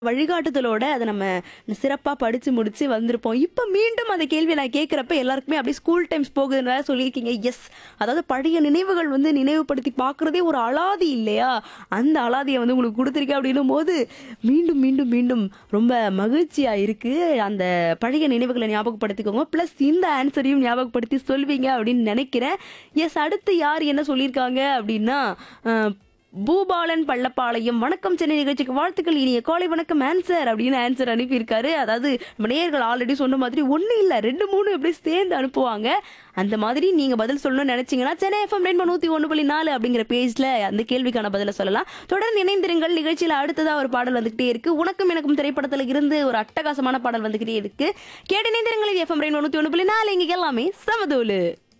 வழிகாட்டுதலோட அதை நம்ம சிறப்பா படிச்சு முடிச்சு வந்திருப்போம் இப்ப மீண்டும் அந்த கேள்வியை நான் கேட்கிறப்ப எல்லாருக்குமே அப்படியே ஸ்கூல் டைம்ஸ் போகுதுன்னு வேற சொல்லியிருக்கீங்க எஸ் அதாவது பழைய நினைவுகள் வந்து நினைவுபடுத்தி பார்க்கறதே ஒரு அலாதி இல்லையா அந்த அலாதியை வந்து உங்களுக்கு கொடுத்துருக்கேன் அப்படின்னும் போது மீண்டும் மீண்டும் மீண்டும் ரொம்ப மகிழ்ச்சியா இருக்கு அந்த பழைய நினைவுகளை ஞாபகப்படுத்திக்கோங்க ப்ளஸ் இந்த ஆன்சரையும் ஞாபகப்படுத்தி சொல்வீங்க அப்படின்னு நினைக்கிறேன் எஸ் அடுத்து யார் என்ன சொல்லியிருக்காங்க அப்படின்னா அஹ், பூபாலன் பள்ளப்பாளையம் வணக்கம் சென்னை நிகழ்ச்சிக்கு வாழ்த்துக்கள் இனிய காலை வணக்கம் ஆன்சர் அப்படின்னு ஆன்சர் அனுப்பியிருக்காரு அதாவது நம்ம நேயர்கள் ஆல்ரெடி சொன்ன மாதிரி ஒண்ணு இல்ல ரெண்டு மூணு எப்படி சேர்ந்து அனுப்புவாங்க அந்த மாதிரி நீங்க பதில் சொல்லணும்னு நினைச்சீங்கன்னா சென்னை எஃப்எம் ரெண்டு நூத்தி ஒன்று புள்ளி நாலு அப்படிங்கிற பேஜ்ல அந்த கேள்விக்கான பதில சொல்லலாம் தொடர்ந்து இணைந்திருங்கள் நிகழ்ச்சியில அடுத்ததா ஒரு பாடல் வந்துகிட்டே இருக்கு உனக்கும் எனக்கும் திரைப்படத்துல இருந்து ஒரு அட்டகாசமான பாடல் வந்துகிட்டே இருக்கு கேட்டு இணைந்திருங்கள் எஃப்எம் ரெண்டு நூத்தி ஒன்று புள்ளி நாலு இங்க எல்லாமே சமதூலு